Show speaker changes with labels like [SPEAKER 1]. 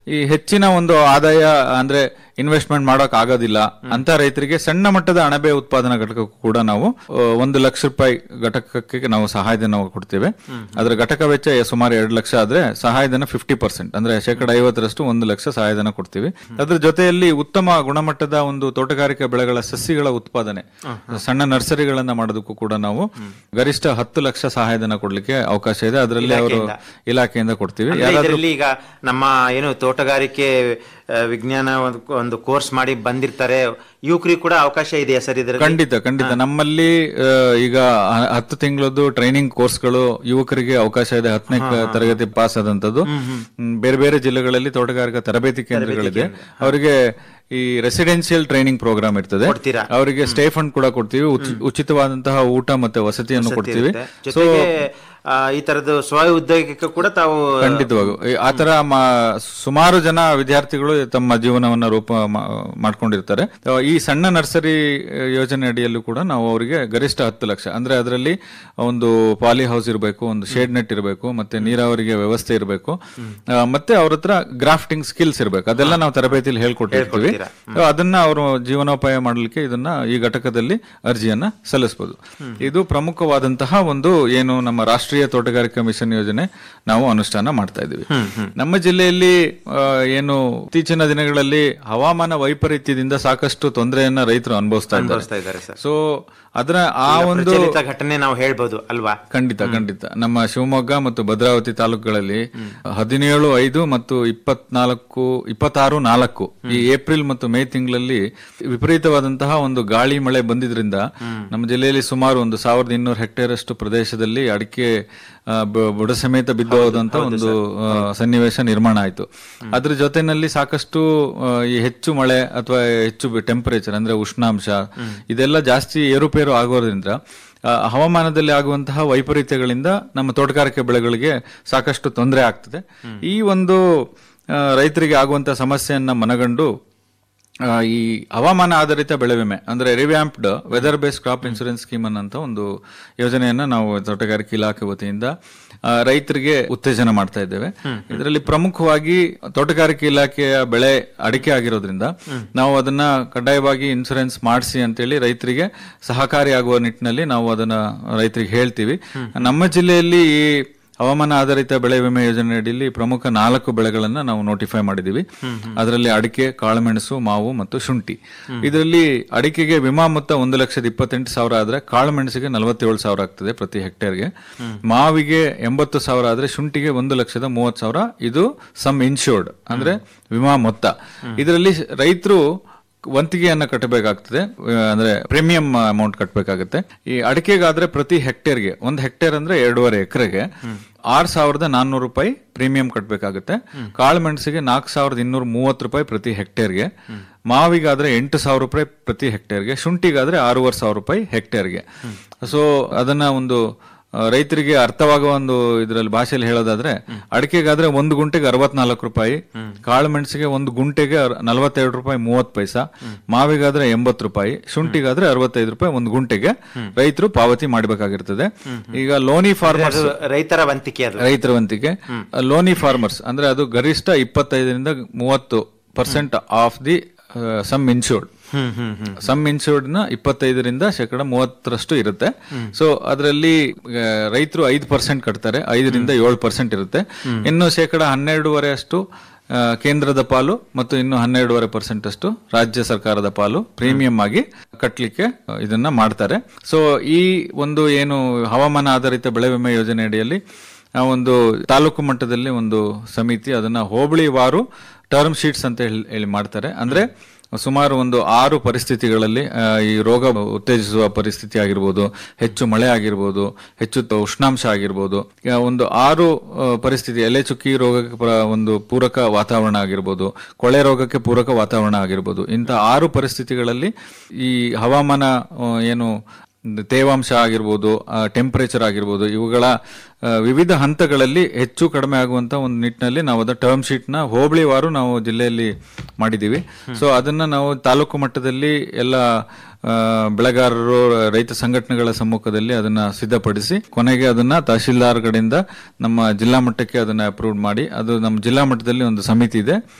[SPEAKER 1] ಈ ಹೆಚ್ಚಿನ ಒಂದು ಆದಾಯ ಅಂದ್ರೆ ಇನ್ವೆಸ್ಟ್ಮೆಂಟ್ ಮಾಡೋಕ್ ಆಗೋದಿಲ್ಲ ಅಂತ ರೈತರಿಗೆ ಸಣ್ಣ ಮಟ್ಟದ ಅಣಬೆ ಉತ್ಪಾದನಾ ಘಟಕಕ್ಕೂ ಕೂಡ ನಾವು ಆ, ಒಂದು ಲಕ್ಷ ರೂಪಾಯಿ ಘಟಕಕ್ಕೆ ನಾವು ಸಹಾಯಧನ ಕೊಡ್ತೇವೆ ಅದರ ಘಟಕ ವೆಚ್ಚ ಸುಮಾರು ಎರಡು ಲಕ್ಷ ಆದ್ರೆ ಸಹಾಯಧನ ಫಿಫ್ಟಿ ಪರ್ಸೆಂಟ್ ಅಂದ್ರೆ ಶೇಕಡ ಐವತ್ತರಷ್ಟು ಒಂದು ಲಕ್ಷ ಸಹಾಯಧನ ಕೊಡ್ತೀವಿ ಅದ್ರ ಜೊತೆಯಲ್ಲಿ ಉತ್ತಮ ಗುಣಮಟ್ಟದ ಒಂದು ತೋಟಗಾರಿಕಾ ಬೆಳೆಗಳ ಸಸಿಗಳ ಉತ್ಪಾದನೆ ಸಣ್ಣ ನರ್ಸರಿಗಳನ್ನ ಮಾಡೋದಕ್ಕೂ ಕೂಡ ನಾವು ಗರಿಷ್ಠ ಹತ್ತು ಲಕ್ಷ ಸಹಾಯಧನ ಕೊಡ್ಲಿಕ್ಕೆ ಅವಕಾಶ ಇದೆ ಅದರಲ್ಲಿ ಅವರು ಇಲಾಖೆಯಿಂದ ಕೊಡ್ತೀವಿ
[SPEAKER 2] ಅಂದ್ರೆ ಇದರಲ್ಲಿ ಈಗ ನಮ್ಮ ಏನು ತೋಟಗಾರಿಕೆ ಆ, ವಿಜ್ಞಾನ ಒಂದು ಒಂದು ಕೋರ್ಸ್ ಮಾಡಿ ಬಂದಿರ್ತಾರೆ ಯುವಕರಿಗೆ ಕೂಡ ಅವಕಾಶ ಇದೆಯಾ ಸರ್ ಇದರಲ್ಲಿ
[SPEAKER 1] ಖಂಡಿತ ಖಂಡಿತ ನಮ್ಮಲ್ಲಿ ಆ, ಈಗ ಹ- ಹತ್ತು ತಿಂಗಳದ್ದು ಟ್ರೈನಿಂಗ್ ಕೋರ್ಸ್ಗಳು ಯುವಕರಿಗೆ ಅವಕಾಶ ಇದೆ ಹತ್ತನೇ ತರಗತಿ ಪಾಸ್ ಆದಂತದ್ದು ಹ್ಮ್, ಬೇರೆ ಬೇರೆ ಜಿಲ್ಲೆಗಳಲ್ಲಿ ತೋಟಗಾರಿಕಾ ತರಬೇತಿ ಕೇಂದ್ರಗಳಿದೆ ಅವರಿಗೆ ಈ ರೆಸಿಡೆನ್ಸಿಯಲ್ ಟ್ರೈನಿಂಗ್ ಪ್ರೋಗ್ರಾಮ್ ಇರ್ತದೆ
[SPEAKER 2] ಕೊಡ್ತೀರಾ?
[SPEAKER 1] ಅವರಿಗೆ ಸ್ಟೇ ಫಂಡ್ ಕೂಡ ಕೊಡ್ತೀವಿ ಉಚಿ- ಉಚಿತವಾದಂತಹ ಊಟ ಮತ್ತೆ ವಸತಿಯನ್ನು ಕೊಡ್ತೀವಿ
[SPEAKER 2] ಇರುತ್ತೆ.
[SPEAKER 1] ಸೊ
[SPEAKER 2] ಜೊತೆಗೆ ಆ, ಈ ತರದ್ದು ಸ್ವ ಉದ್ಯೋಗಕ್ಕೆ ಕೂಡ ತಾವು
[SPEAKER 1] ಖಂಡಿತವಾಗೂ ಈ- ಆ ತರ ಮಾ- ಸುಮಾರು ಜನ ವಿದ್ಯಾರ್ಥಿಗಳು ತಮ್ಮ ಜೀವನವನ್ನ ರೂಪ ಮಾ- ಮಾಡ್ಕೊಂಡಿರ್ತಾರೆ ಆ, ಈ ಸಣ್ಣ ನರ್ಸರಿ ಆ, ಯೋಜನೆ ಅಡಿಯಲ್ಲೂ ಕೂಡ ನಾವು ಅವರಿಗೆ ಗರಿಷ್ಠ ಹತ್ತು ಲಕ್ಷ ಅಂದ್ರೆ ಅದರಲ್ಲಿ ಒಂದು ಪಾಲಿ ಹೌಸ್ ಇರಬೇಕು ಒಂದು ಶೇಡ್ ನೆಟ್ ಇರಬೇಕು ಮತ್ತೆ ನೀರಾವರಿಗೆ ವ್ಯವಸ್ಥೆ ಇರಬೇಕು ಮತ್ತೆ ಅವ್ರ ಹತ್ರ ಗ್ರಾಫ್ಟಿಂಗ್ ಸ್ಕಿಲ್ಸ್ ಇರಬೇಕು ಅದೆಲ್ಲ ನಾವು ತರಬೇತಿಯಲ್ಲಿ ಹೇಳ್ಕೊಟ್ಟಿರ್ತೀವಿ ಆ, ಅದನ್ನ ಅವರು ಜೀವನೋಪಾಯ ಮಾಡಲಿಕ್ಕೆ ಇದನ್ನ ಈ ಘಟಕದಲ್ಲಿ ಅರ್ಜಿಯನ್ನ ಸಲ್ಲಿಸಬಹುದು ಇದು ಪ್ರಮುಖವಾದಂತಹ ಒಂದು ಏನು ನಮ್ಮ ರಾಷ್ಟ್ರೀಯ ತೋಟಗಾರಿಕಾ ಮಿಷನ್ ಯೋಜನೆ ನಾವು ಅನುಷ್ಠಾನ ಮಾಡ್ತಾ ಇದ್ದೀವಿ ನಮ್ಮ ಜಿಲ್ಲೆಯಲ್ಲಿ ಆ, ಏನು ಇತ್ತೀಚಿನ ದಿನಗಳಲ್ಲಿ ಹವಾಮಾನ ವೈಪರೀತ್ಯದಿಂದ ಸಾಕಷ್ಟು ತೊಂದರೆಯನ್ನ ರೈತರು ಅನುಭವಿಸ್ತಾ
[SPEAKER 2] ಅನುಭವಿಸ್ತಾ
[SPEAKER 1] ಇದ್ದಾರೆ
[SPEAKER 2] ಇದ್ದಾರೆ ಸರ್
[SPEAKER 1] ಸೊ ಅದರ ಆ ಒಂದು
[SPEAKER 2] ಪ್ರಚಲಿತ ಘಟನೆ ನಾವು ಹೇಳ್ಬೋದು ಅಲ್ವಾ
[SPEAKER 1] ಖಂಡಿತ ಖಂಡಿತ ನಮ್ಮ ಶಿವಮೊಗ್ಗ ಮತ್ತು ಭದ್ರಾವತಿ ತಾಲೂಕುಗಳಲ್ಲಿ ಹದಿನೇಳು ಐದು ಮತ್ತು ಇಪ್ಪತ್ನಾಲ್ಕು ಇಪ್ಪತ್ತಾರು ನಾಲ್ಕು ಈ ಏಪ್ರಿಲ್ ಮತ್ತು ಮೇ ತಿಂಗಳಲ್ಲಿ ವಿಪರೀತವಾದಂತಹ ಒಂದು ಗಾಳಿ ಮಳೆ ಬಂದಿದ್ರಿಂದ ನಮ್ಮ ಜಿಲ್ಲೆಯಲ್ಲಿ ಸುಮಾರು ಒಂದು ಸಾವಿರದ ಇನ್ನೂರು ಹೆಕ್ಟೇರ್ ಅಷ್ಟು ಪ್ರದೇಶದಲ್ಲಿ ಅಡಿಕೆ ಆ, ಬ- ಬುಡ ಸಮೇತ ಬಿದ್ದು ಹೋದಂತ ಒಂದು ಆ, ಸನ್ನಿವೇಶ ನಿರ್ಮಾಣ ಆಯಿತು ಅದ್ರ ಜೊತೆನಲ್ಲಿ ಸಾಕಷ್ಟು ಆ, ಈ ಹೆಚ್ಚು ಮಳೆ ಅಥವಾ ಹೆಚ್ಚು ಟೆಂಪರೇಚರ್ ಅಂದ್ರೆ ಉಷ್ಣಾಂಶ ಇದೆಲ್ಲ ಜಾಸ್ತಿ ಏರುಪೇರು ಆಗೋದ್ರಿಂದ ಆ, ಹವಾಮಾನದಲ್ಲಿ ಆಗುವಂತಹ ವೈಪರೀತ್ಯಗಳಿಂದ ನಮ್ಮ ತೋಟಗಾರಿಕೆ ಬೆಳೆಗಳಿಗೆ ಸಾಕಷ್ಟು ತೊಂದರೆ ಆಗ್ತದೆ ಈ ಒಂದು ಆ, ರೈತರಿಗೆ ಆಗುವಂತಹ ಸಮಸ್ಯೆಯನ್ನ ಮನಗಂಡು ಆ, ಈ ಹವಾಮಾನ ಆಧಾರಿತ ಬೆಳೆ ವಿಮೆ ಅಂದ್ರೆ revamped weather base crop insurance scheme ಅನ್ನಂತ ಒಂದು ಯೋಜನೆಯನ್ನ ನಾವು ತೋಟಗಾರಿಕೆ ಇಲಾಖೆ ವತಿಯಿಂದ ಆ, ರೈತರಿಗೆ ಉತ್ತೇಜನ ಮಾಡ್ತಾ ಇದ್ದೇವೆ ಇದರಲ್ಲಿ ಪ್ರಮುಖವಾಗಿ ತೋಟಗಾರಿಕೆ ಇಲಾಖೆಯ ಬೆಳೆ ಅಡಿಕೆ ಆಗಿರೋದ್ರಿಂದ ನಾವು ಅದನ್ನ ಕಡ್ಡಾಯವಾಗಿ ಇನ್ಸೂರೆನ್ಸ್ ಮಾಡಿಸಿ ಅಂತೇಳಿ ರೈತರಿಗೆ ಸಹಕಾರಿಯಾಗುವ ನಿಟ್ಟಿನಲ್ಲಿ ನಾವು ಅದನ್ನ ರೈತರಿಗೆ ಹೇಳ್ತೀವಿ ನಮ್ಮ ಜಿಲ್ಲೆಯಲ್ಲಿ ಈ ಹವಾಮಾನ ಆಧಾರಿತ ಬೆಳೆ ವಿಮೆ ಯೋಜನೆ ಅಡಿಯಲ್ಲಿ ಪ್ರಮುಖ ನಾಲ್ಕು ಬೆಳೆಗಳನ್ನ ನಾವು ನೋಟಿಫೈ ಮಾಡಿದೀವಿ ಅದರಲ್ಲಿ ಅಡಿಕೆ ಕಾಳುಮೆಣಸು ಮಾವು ಮತ್ತು ಶುಂಠಿ ಇದರಲ್ಲಿ ಅಡಿಕೆಗೆ ವಿಮಾ ಮೊತ್ತ ಒಂದು ಲಕ್ಷದ ಇಪ್ಪತ್ತೆಂಟು ಸಾವಿರ ಆದ್ರೆ ಕಾಳುಮೆಣಸಿಗೆ ನಲವತ್ತೇಳು ಸಾವಿರ ಆಗ್ತದೆ ಪ್ರತಿ ಹೆಕ್ಟೇರ್ಗೆ ಮಾವಿಗೆ ಎಂಬತ್ತು ಸಾವಿರ ಆದ್ರೆ ಶುಂಠಿಗೆ ಒಂದು ಲಕ್ಷದ ಮೂವತ್ತು ಸಾವಿರ ಇದು ಸಮ್ ಇನ್ಶೂರ್ಡ್ ಅಂದ್ರೆ ವಿಮಾ ಮೊತ್ತ ಇದರಲ್ಲಿ ರೈತರು ವಂತಿಗೆಯನ್ನ ಕಟ್ಟಬೇಕಾಗ್ತದೆ ಆ, ಅಂದ್ರೆ ಪ್ರೀಮಿಯಂ ಅಮೌಂಟ್ ಕಟ್ಟಬೇಕಾಗುತ್ತೆ ಈ ಅಡಿಕೆಗಾದ್ರೆ ಪ್ರತಿ ಹೆಕ್ಟೇರ್ಗೆ ಒಂದು ಹೆಕ್ಟೇರ್ ಅಂದ್ರೆ ಎರಡೂವರೆ ಎಕರೆಗೆ ಆರ್ ಸಾವಿರದ ನಾನ್ನೂರು ರೂಪಾಯಿ ಪ್ರೀಮಿಯಂ ಕಟ್ಟಬೇಕಾಗುತ್ತೆ ಕಾಳುಮೆಣಸಿಗೆ ನಾಲ್ಕು ಸಾವಿರದ ಇನ್ನೂರ ಮೂವತ್ತು ರೂಪಾಯಿ ಪ್ರತಿ ಹೆಕ್ಟೇರ್ಗೆ ಮಾವಿಗಾದ್ರೆ ಎಂಟು ಸಾವಿರ ರೂಪಾಯಿ ಪ್ರತಿ ಹೆಕ್ಟೇರ್ಗೆ ಶುಂಠಿಗಾದ್ರೆ ಆರೂವರೆ ಸಾವಿರ ರೂಪಾಯಿ ಹೆಕ್ಟೇರ್ಗೆ ಸೊ ಅದನ್ನ ಒಂದು ಆ, ರೈತರಿಗೆ ಅರ್ಥವಾಗುವ ಒಂದು ಇದರಲ್ಲಿ ಭಾಷೆಯಲ್ಲಿ ಹೇಳೋದಾದ್ರೆ ಅಡಿಕೆಗಾದ್ರೆ ಒಂದು ಗುಂಟೆಗೆ ಅರವತ್ನಾಲ್ಕು ರೂಪಾಯಿ ಕಾಳು ಮೆಣಸಿಗೆ ಒಂದು ಗುಂಟೆಗೆ ಅರ್- ನಲವತ್ತೆರಡು ರೂಪಾಯಿ ಮೂವತ್ತು ಪೈಸಾ ಮಾವಿಗಾದ್ರೆ ಎಂಬತ್ತು ರೂಪಾಯಿ ಶುಂಠಿಗಾದ್ರೆ ಅರವತ್ತೈದು ರೂಪಾಯಿ ಒಂದು ಗುಂಟೆಗೆ ರೈತರು ಪಾವತಿ ಮಾಡಬೇಕಾಗಿರ್ತದೆ ಈಗ ಲೋನಿ ಫಾರ್ಮರ್ಸ್
[SPEAKER 2] ಅದು ರೈತರ ವಂತಿಕೆ ಅದು
[SPEAKER 1] ರೈತರ ವಂತಿಗೆ ಲೋನಿ ಫಾರ್ಮರ್ಸ್ ಅಂದ್ರೆ ಅದು ಗರಿಷ್ಠ ಇಪ್ಪತ್ತೈದರಿಂದ ಮೂವತ್ತು percent of the sum insured
[SPEAKER 2] hmm hmm hmm
[SPEAKER 1] sum insured ನ ಇಪ್ಪತ್ತೈದರಿಂದ ಶೇಕಡ ಮೂವತ್ತರಷ್ಟು ಇರುತ್ತೆ ಸೊ ಅದರಲ್ಲಿ ರೈತರು ಐದು ಪರ್ಸೆಂಟ್ ಕಟ್ತಾರೆ ಐದರಿಂದ ಏಳು ಪರ್ಸೆಂಟ್ ಇರುತ್ತೆ ಇನ್ನು ಶೇಕಡ ಹನ್ನೆರಡೂವರೆ ಅಷ್ಟು ಆ, ಕೇಂದ್ರದ ಪಾಲು ಮತ್ತು ಇನ್ನು ಹನ್ನೆರಡೂವರೆ ಪರ್ಸೆಂಟ್ ಅಷ್ಟು ರಾಜ್ಯ ಸರ್ಕಾರದ ಪಾಲು ಪ್ರೀಮಿಯಂ ಆಗಿ ಕಟ್ಟಲಿಕ್ಕೆ ಇದನ್ನ ಮಾಡ್ತಾರೆ ಸೊ ಈ ಒಂದು ಏನು ಹವಾಮಾನ ಆಧಾರಿತ ಬೆಳೆ ವಿಮೆ ಯೋಜನೆ ಅಡಿಯಲ್ಲಿ ಆ ಒಂದು ತಾಲೂಕು ಮಟ್ಟದಲ್ಲಿ ಒಂದು ಸಮಿತಿ ಅದನ್ನ ಹೋಬಳಿ ವಾರು ಟರ್ಮ್ ಶೀಟ್ಸ್ ಅಂತ ಹೇಳಿ ಹೇಳಿ ಮಾಡ್ತಾರೆ ಅಂದ್ರೆ ಸುಮಾರು ಒಂದು ಆರು ಪರಿಸ್ಥಿತಿಗಳಲ್ಲಿ ಆ, ಈ ರೋಗ ಉತ್ತೇಜಿಸುವ ಪರಿಸ್ಥಿತಿ ಆಗಿರ್ಬೋದು ಹೆಚ್ಚು ಮಳೆ ಆಗಿರ್ಬೋದು ಹೆಚ್ಚು ತ- ಉಷ್ಣಾಂಶ ಆಗಿರ್ಬೋದು ಆ, ಒಂದು ಆರು ಆ, ಪರಿಸ್ಥಿತಿ ಎಲೆ ಚುಕ್ಕಿ ರೋಗಕ್ಕೆ ಪ್ರ- ಒಂದು ಪೂರಕ ವಾತಾವರಣ ಆಗಿರ್ಬೋದು ಕೊಳೆ ರೋಗಕ್ಕೆ ಪೂರಕ ವಾತಾವರಣ ಆಗಿರ್ಬೋದು ಇಂಥ ಆರು ಪರಿಸ್ಥಿತಿಗಳಲ್ಲಿ ಈ ಹವಾಮಾನ ಆ, ಏನು ತೇವಾಂಶ ಆಗಿರ್ಬೋದು ಟೆಂಪರೇಚರ್ ಆಗಿರ್ಬೋದು ಇವುಗಳ ಆ, ವಿವಿಧ ಹಂತಗಳಲ್ಲಿ ಹೆಚ್ಚು ಕಡಿಮೆ ಆಗುವಂತ ಒಂದು ನಿಟ್ಟಿನಲ್ಲಿ ನಾವು ಅದ ಟರ್ಮ್ ಶೀಟ್ ನ ಹೋಬಳಿವಾರು ನಾವು ಜಿಲ್ಲೆಯಲ್ಲಿ ಮಾಡಿದೀವಿ ಸೊ ಅದನ್ನ ನಾವು ತಾಲೂಕು ಮಟ್ಟದಲ್ಲಿ ಎಲ್ಲ ಆ, ಬೆಳೆಗಾರರು ರೈತ ಸಂಘಟನೆಗಳ ಸಮ್ಮುಖದಲ್ಲಿ ಅದನ್ನ ಸಿದ್ಧಪಡಿಸಿ ಕೊನೆಗೆ ಅದನ್ನ ತಹಶೀಲ್ದಾರ್ ಕಡೆಯಿಂದ ನಮ್ಮ ಜಿಲ್ಲಾ ಮಟ್ಟಕ್ಕೆ ಅದನ್ನ ಅಪ್ರೂವ್ ಮಾಡಿ ಅದು ನಮ್ಮ ಜಿಲ್ಲಾ ಮಟ್ಟದಲ್ಲಿ ಒಂದು ಸಮಿತಿ ಇದೆ